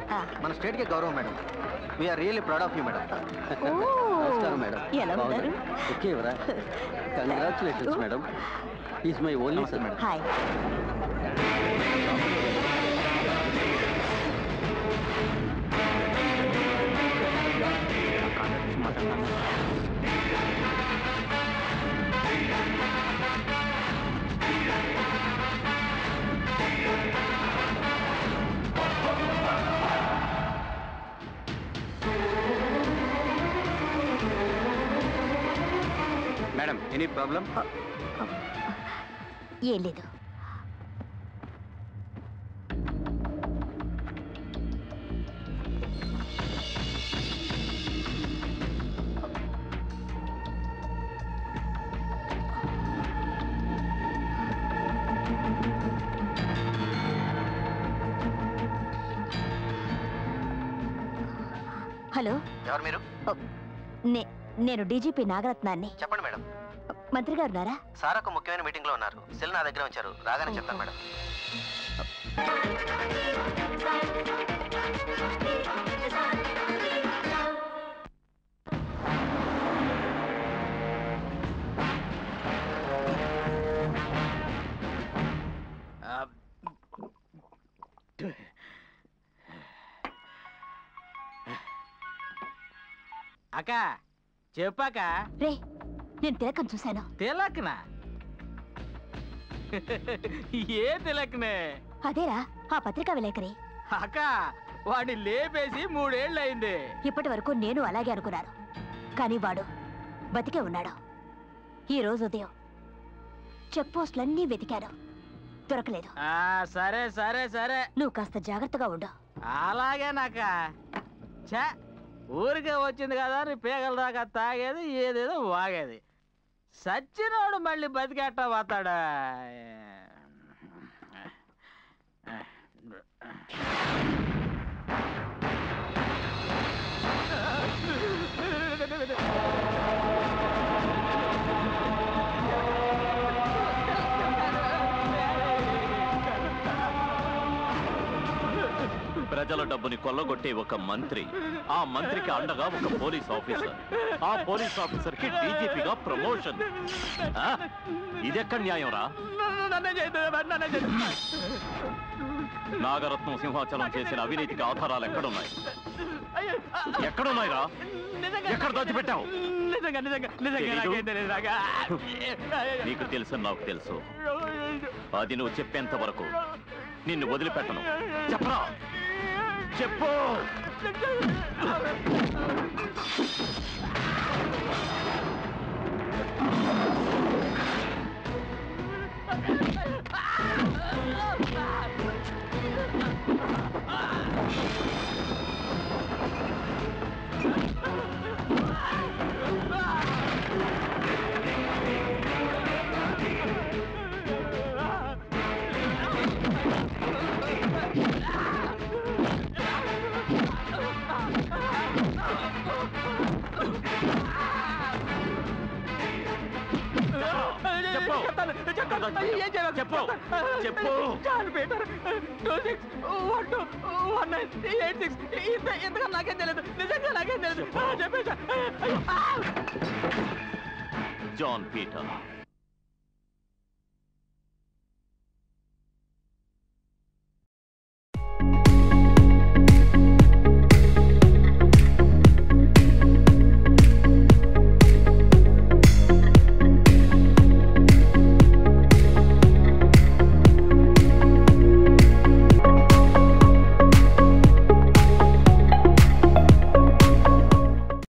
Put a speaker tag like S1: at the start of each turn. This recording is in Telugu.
S1: ఆ.
S2: మన స్టేట్ కి గౌరవం madam we are really proud of you madam
S1: ఓ,
S3: నమస్కారం మేడం
S1: ఎలా ఉన్నారు
S3: ఓకే ఎవరా congratulations madam is my only son madam
S1: hi
S2: madam any problem
S1: ఏం లేదు హలో
S2: ఎవరు మీరు
S1: నే నేను డీజీపీ నాగరత్నాన్ని
S2: చెప్పండి మేడం
S1: మంత్రి గారు ఉన్నారా
S2: సార్ ఒక ముఖ్యమైన మీటింగ్ లో ఉన్నారు సెల్ నా దగ్గర ఉంచారు రాగానే చెప్తాను మేడం
S4: అక్క చెప్పాక
S1: రే నేను తిలకం చూశాను
S4: తిలక్నా ఏ తిలక్నే
S1: అదేరా ఆ పత్రికా విలేకరి
S4: అక్క వాడిని లేపేసి మూడేళ్ళు అయింది
S1: ఇప్పటి వరకు నేను అలాగే అనుకున్నాను కానీ వాడు బతికే ఉన్నాడు ఈ రోజు ఉదయం చెక్ పోస్టులన్నీ వెతికాను దొరకలేదు
S4: ఆ సరే సరే సరే
S1: నువ్వు కాస్త జాగ్రత్తగా ఉండు
S4: అలాగే నాక ఛ ఊరికే వచ్చింది కదా అని పేగల దాకా తాగేది ఏదేదో వాగేది సచ్చినోడు మళ్ళీ బతికేట పోతాడా
S5: ప్రజల డబ్బుని కొల్లగొట్టే ఒక మంత్రి ఆ మంత్రికి అండగా ఒక పోలీస్ ఆఫీసర్ ఆ పోలీస్ ఆఫీసర్ కి డీజీపీగా ప్రమోషన్ ఆ? ఇదెక్కడ న్యాయం రా
S4: నన్నే చేయదు నన్నే చేయదు
S5: నాగరత్నం సింహాచలం చేసిన అవినీతికి ఆధారాలు ఎక్కడున్నాయి
S4: అయ్యో,
S5: ఎక్కడున్నాయి రా
S4: నిజంగా
S5: ఎక్కడ దాచిపెట్టావు
S4: నిజంగా నిజంగా నిజంగా
S5: తెలీదు?
S4: నాకేం తెలియదు నాకా.
S5: నీకు తెలుసు నాకు తెలుసు అది నువ్వు చెప్పేంత వరకు నిన్ను వదిలిపెట్టను చెప్పరా చెప్పు చెప్పు.
S4: చెప్తాను, చెప్తాను. ఏం చేయాలో
S5: చెప్పు. చెప్పు.
S4: చాలు Peter two six one two one nine eight six ఇంత ఇంతగా నాకేం తెలియదు నిజంగా నాకేం తెలియదు
S5: చెప్పు.
S4: చెప్పేసా
S5: జాన్ పీటర్